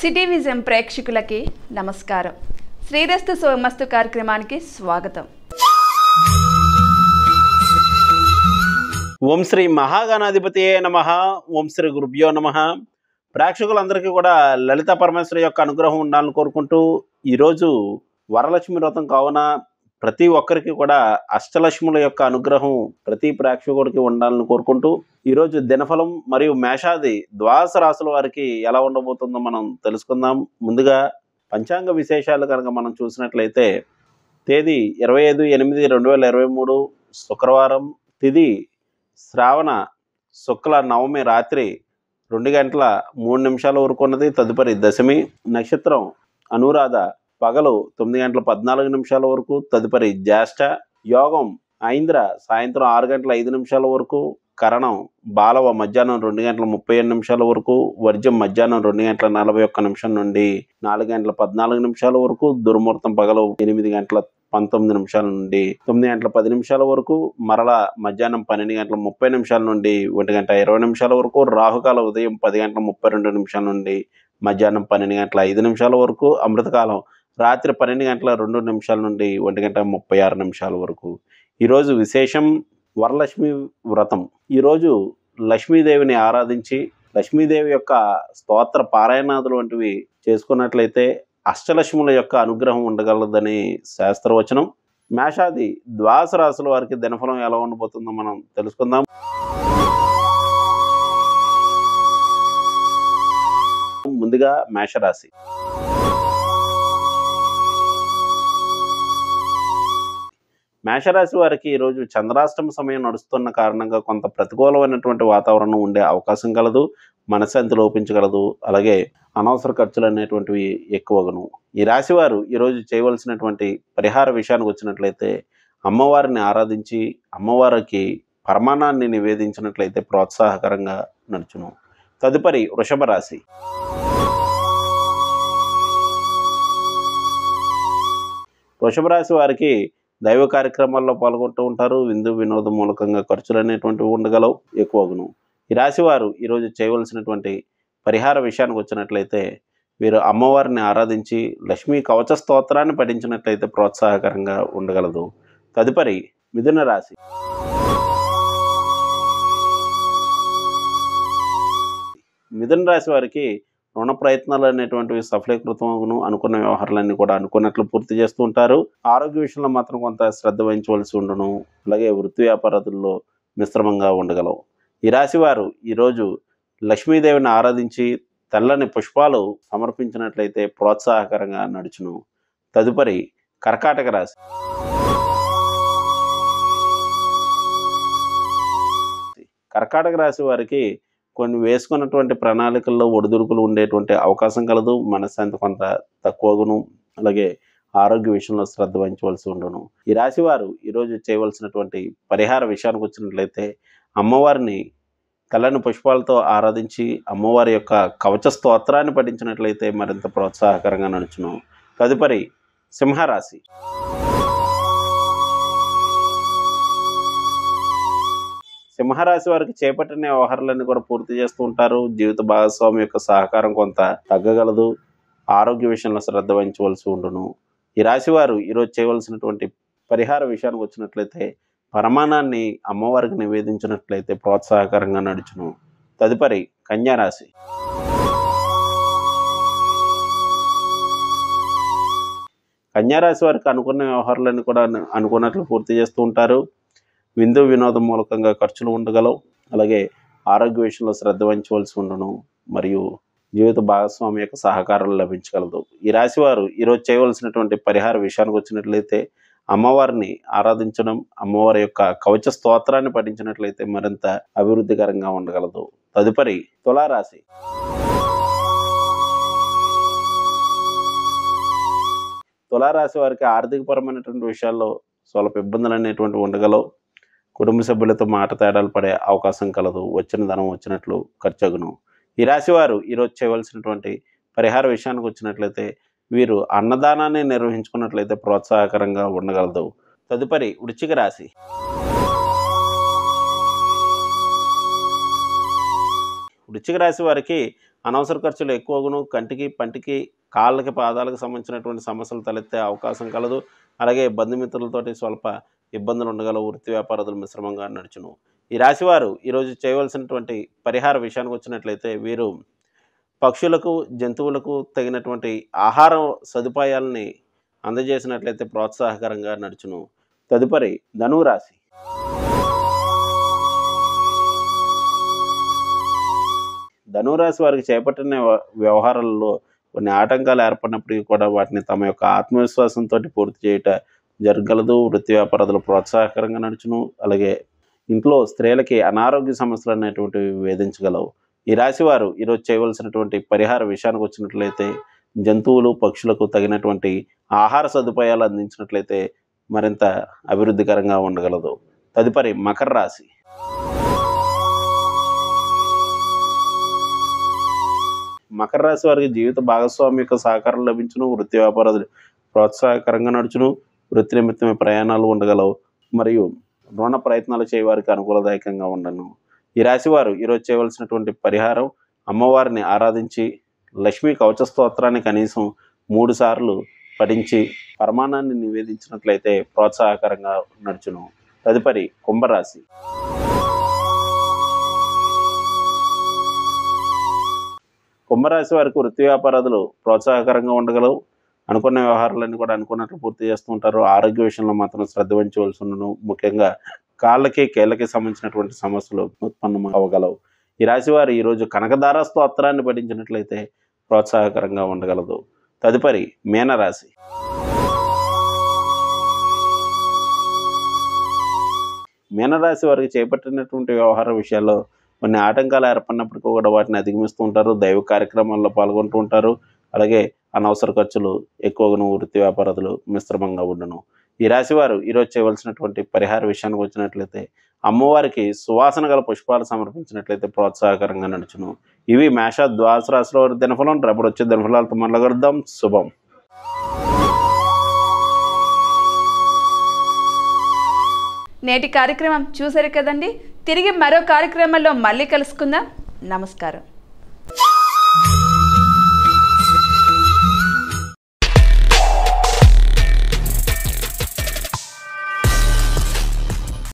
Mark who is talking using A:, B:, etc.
A: city vision ప్రేక్షకులకి నమస్కారం శ్రీరస్తు సోమస్తు కార్యక్రమానికి స్వాగతం
B: ఓం శ్రీ మహాగణాధిపతియే నమ ఓం శ్రీ గురుభ్యో నమ ప్రేక్షకులందరికీ కూడా లలిత పరమేశ్వరి యొక్క అనుగ్రహం ఉండాలని కోరుకుంటూ ఈరోజు వరలక్ష్మి వ్రతం కావున ప్రతి ఒక్కరికి కూడా అష్టలక్ష్ముల యొక్క అనుగ్రహం ప్రతి ప్రేక్షకుడికి ఉండాలని కోరుకుంటూ ఈరోజు దినఫలం మరియు మేషాది ద్వాదశ రాసుల వారికి ఎలా ఉండబోతుందో మనం తెలుసుకుందాం ముందుగా పంచాంగ విశేషాలు కనుక మనం చూసినట్లయితే తేదీ ఇరవై ఐదు ఎనిమిది రెండు వేల ఇరవై మూడు శుక్రవారం తిది శ్రావణ శుక్ల నవమి రాత్రి రెండు గంటల మూడు నిమిషాల వరకు ఉన్నది తదుపరి దశమి నక్షత్రం అనురాధ పగలు తొమ్మిది గంటల పద్నాలుగు నిమిషాల వరకు తదుపరి జ్యేష్ఠ యోగం ఐంద్ర సాయంత్రం ఆరు గంటల ఐదు నిమిషాల వరకు కరణం బాలవ మధ్యాహ్నం రెండు గంటల ముప్పై ఏడు నిమిషాల వరకు వర్జం మధ్యాహ్నం రెండు గంటల నలభై ఒక్క నిమిషం నుండి నాలుగు గంటల పద్నాలుగు నిమిషాల వరకు దుర్ముహూర్తం పగలు ఎనిమిది గంటల పంతొమ్మిది నిమిషాల నుండి తొమ్మిది గంటల పది నిమిషాల వరకు మరలా మధ్యాహ్నం పన్నెండు గంటల ముప్పై నిమిషాల నుండి ఒంటి గంట ఇరవై నిమిషాల వరకు రాహుకాల ఉదయం పది గంటల ముప్పై రెండు నిమిషాల నుండి మధ్యాహ్నం పన్నెండు గంటల ఐదు నిమిషాల వరకు అమృతకాలం రాత్రి పన్నెండు గంటల రెండు నిమిషాల నుండి ఒంటి గంట ముప్పై ఆరు నిమిషాల వరకు ఈరోజు విశేషం వరలక్ష్మి వ్రతం ఈరోజు లక్ష్మీదేవిని ఆరాధించి లక్ష్మీదేవి యొక్క స్తోత్ర పారాయణాదులు వంటివి చేసుకున్నట్లయితే అష్టలక్ష్ముల యొక్క అనుగ్రహం ఉండగలదని శాస్త్రవచనం మేషాది ద్వాదశ రాశుల వారికి దినఫలం ఎలా ఉండబోతుందో మనం తెలుసుకుందాం ముందుగా మేషరాశి మేషరాశి వారికి ఈరోజు చంద్రాష్టమ సమయం నడుస్తున్న కారణంగా కొంత ప్రతికూలమైనటువంటి వాతావరణం ఉండే అవకాశం కలదు మనశ్శాంతి లోపించగలదు అలాగే అనవసర ఖర్చులు అనేటువంటివి ఎక్కువగను ఈ రాశి వారు ఈరోజు చేయవలసినటువంటి పరిహార విషయానికి వచ్చినట్లయితే అమ్మవారిని ఆరాధించి అమ్మవారికి పరమాణాన్ని నివేదించినట్లయితే ప్రోత్సాహకరంగా నడుచును తదుపరి వృషభ రాశి వృషభ రాశి వారికి దైవ కార్యక్రమాల్లో పాల్గొంటూ ఉంటారు విందు వినోదం మూలకంగా ఖర్చులు అనేటువంటివి ఉండగలవు ఎక్కువగును ఈ రాశి వారు ఈరోజు చేయవలసినటువంటి పరిహార విషయానికి వచ్చినట్లయితే వీరు అమ్మవారిని ఆరాధించి లక్ష్మీ కవచ స్తోత్రాన్ని పఠించినట్లయితే ప్రోత్సాహకరంగా ఉండగలదు తదుపరి మిథున రాశి మిథున రాశి వారికి రుణ ప్రయత్నాలు అనేటువంటివి సఫలీకృతమగును అనుకున్న వ్యవహారాలన్నీ కూడా అనుకున్నట్లు పూర్తి చేస్తూ ఉంటారు ఆరోగ్య విషయంలో మాత్రం కొంత శ్రద్ధ వహించవలసి ఉండును అలాగే వృత్తి వ్యాపారాదుల్లో మిశ్రమంగా ఉండగలవు ఈ రాశి వారు ఈరోజు లక్ష్మీదేవిని ఆరాధించి తెల్లని పుష్పాలు సమర్పించినట్లయితే ప్రోత్సాహకరంగా నడుచును తదుపరి కర్కాటక రాశి కర్కాటక రాశి వారికి కొన్ని వేసుకున్నటువంటి ప్రణాళికల్లో ఒడిదుడుకులు ఉండేటువంటి అవకాశం కలదు మనశ్శాంతి కొంత తక్కువగును అలాగే ఆరోగ్య విషయంలో శ్రద్ధ వహించవలసి ఉండును ఈ రాశి వారు ఈరోజు చేయవలసినటువంటి పరిహార విషయానికి వచ్చినట్లయితే అమ్మవారిని తెల్లని పుష్పాలతో ఆరాధించి అమ్మవారి యొక్క కవచ స్తోత్రాన్ని పఠించినట్లయితే మరింత ప్రోత్సాహకరంగా నడుచును తదుపరి సింహరాశి సింహరాశి వారికి చేపట్టిన వ్యవహారాలన్నీ కూడా పూర్తి చేస్తూ ఉంటారు జీవిత భాగస్వామి యొక్క సహకారం కొంత తగ్గగలదు ఆరోగ్య విషయంలో శ్రద్ధ వహించవలసి ఉండును ఈ రాశి వారు ఈరోజు చేయవలసినటువంటి పరిహార విషయానికి వచ్చినట్లయితే పరమాణాన్ని అమ్మవారికి నివేదించినట్లయితే ప్రోత్సాహకరంగా నడుచును తదుపరి కన్యా రాశి కన్యారాశి వారికి అనుకున్న వ్యవహారాలన్నీ కూడా అను- అనుకున్నట్లు పూర్తి చేస్తూ ఉంటారు విందు వినోదం మూలకంగా ఖర్చులు ఉండగలవు అలాగే ఆరోగ్య విషయంలో శ్రద్ధ వహించవలసి ఉండును మరియు జీవిత భాగస్వామి యొక్క సహకారం లభించగలదు ఈ రాశి వారు ఈరోజు చేయవలసినటువంటి పరిహార విషయానికి వచ్చినట్లయితే అమ్మవారిని ఆరాధించడం అమ్మవారి యొక్క కవచ స్తోత్రాన్ని పఠించినట్లయితే మరింత అభివృద్ధికరంగా ఉండగలదు తదుపరి తులారాశి తులారాశి వారికి ఆర్థికపరమైనటువంటి విషయాల్లో స్వల్ప ఇబ్బందులు అనేటువంటి ఉండగలవు కుటుంబ సభ్యులతో మాట తేడాలు పడే అవకాశం కలదు వచ్చిన ధనం వచ్చినట్లు ఖర్చగును ఈ రాశి వారు ఈరోజు చేయవలసినటువంటి పరిహార విషయానికి వచ్చినట్లయితే వీరు అన్నదానాన్ని నిర్వహించుకున్నట్లయితే ప్రోత్సాహకరంగా ఉండగలదు తదుపరి వృశ్చిక రాశి వృశ్చిక రాశి వారికి అనవసర ఖర్చులు ఎక్కువగును కంటికి పంటికి కాళ్ళకి పాదాలకు సంబంధించినటువంటి సమస్యలు తలెత్తే అవకాశం కలదు అలాగే బంధుమిత్రులతోటి స్వల్ప ఇబ్బందులు ఉండగలవు వృత్తి వ్యాపారాలు మిశ్రమంగా నడుచును ఈ రాశివారు ఈరోజు చేయవలసినటువంటి పరిహార విషయానికి వచ్చినట్లయితే వీరు పక్షులకు జంతువులకు తగినటువంటి ఆహార సదుపాయాలని అందజేసినట్లయితే ప్రోత్సాహకరంగా నడుచును తదుపరి ధనువు రాశి ధనురాశి వారికి చేపట్టిన వ్య- వ్యవహారాల్లో కొన్ని ఆటంకాలు ఏర్పడినప్పటికీ కూడా వాటిని తమ యొక్క ఆత్మవిశ్వాసంతో పూర్తి చేయట జరగలదు వృత్తి వ్యాపారాలు ప్రోత్సాహకరంగా నడుచును అలాగే ఇంట్లో స్త్రీలకి అనారోగ్య సమస్యలు అనేటువంటివి వేధించగలవు ఈ రాశి వారు ఈరోజు చేయవలసినటువంటి పరిహార విషయానికి వచ్చినట్లయితే జంతువులు పక్షులకు తగినటువంటి ఆహార సదుపాయాలు అందించినట్లయితే మరింత అభివృద్ధికరంగా ఉండగలదు తదుపరి మకర రాశి మకర రాశి వారికి జీవిత భాగస్వామి యొక్క సహకారం లభించును వృత్తి వ్యాపారాలు ప్రోత్సాహకరంగా నడుచును వృత్తి నిమిత్తమే ప్రయాణాలు ఉండగలవు మరియు రుణ ప్రయత్నాలు చేయవారికి అనుకూలదాయకంగా ఉండను ఈ రాశి వారు ఈరోజు చేయవలసినటువంటి పరిహారం అమ్మవారిని ఆరాధించి లక్ష్మీ కవచ స్తోత్రాన్ని కనీసం మూడు సార్లు పఠించి పరమాణాన్ని నివేదించినట్లయితే ప్రోత్సాహకరంగా నడుచును తదుపరి కుంభరాశి కుంభరాశి వారికి వృత్తి వ్యాపారాలు ప్రోత్సాహకరంగా ఉండగలవు అనుకున్న వ్యవహారాలన్నీ కూడా అనుకున్నట్లు పూర్తి చేస్తూ ఉంటారు ఆరోగ్య విషయంలో మాత్రం శ్రద్ధ వహించవలసి ఉండను ముఖ్యంగా కాళ్ళకి కీళ్ళకి సంబంధించినటువంటి సమస్యలు ఉత్పన్నం అవ్వగలవు ఈ రాశి వారు ఈరోజు కనకదార స్తోత్రాన్ని పఠించినట్లయితే ప్రోత్సాహకరంగా ఉండగలదు తదుపరి మీనరాశి మీనరాశి వారికి చేపట్టినటువంటి వ్యవహార విషయాల్లో కొన్ని ఆటంకాలు ఏర్పడినప్పటికీ కూడా వాటిని అధిగమిస్తూ ఉంటారు దైవ కార్యక్రమాల్లో పాల్గొంటూ ఉంటారు అలాగే అనవసర ఖర్చులు ఎక్కువగా వృత్తి వ్యాపారాలు మిశ్రమంగా ఉండను ఈ రాశి వారు ఈరోజు చేయవలసినటువంటి పరిహార విషయానికి వచ్చినట్లయితే అమ్మవారికి సువాసన గల పుష్పాలు సమర్పించినట్లయితే ప్రోత్సాహకరంగా నడుచును ఇవి మేష ద్వాస రాశిలో వారి దినఫలం రేపటి వచ్చే దినఫలాలతో మొదలగడదాం శుభం
A: నేటి కార్యక్రమం చూసారు కదండి తిరిగి మరో కార్యక్రమంలో మళ్ళీ కలుసుకుందాం నమస్కారం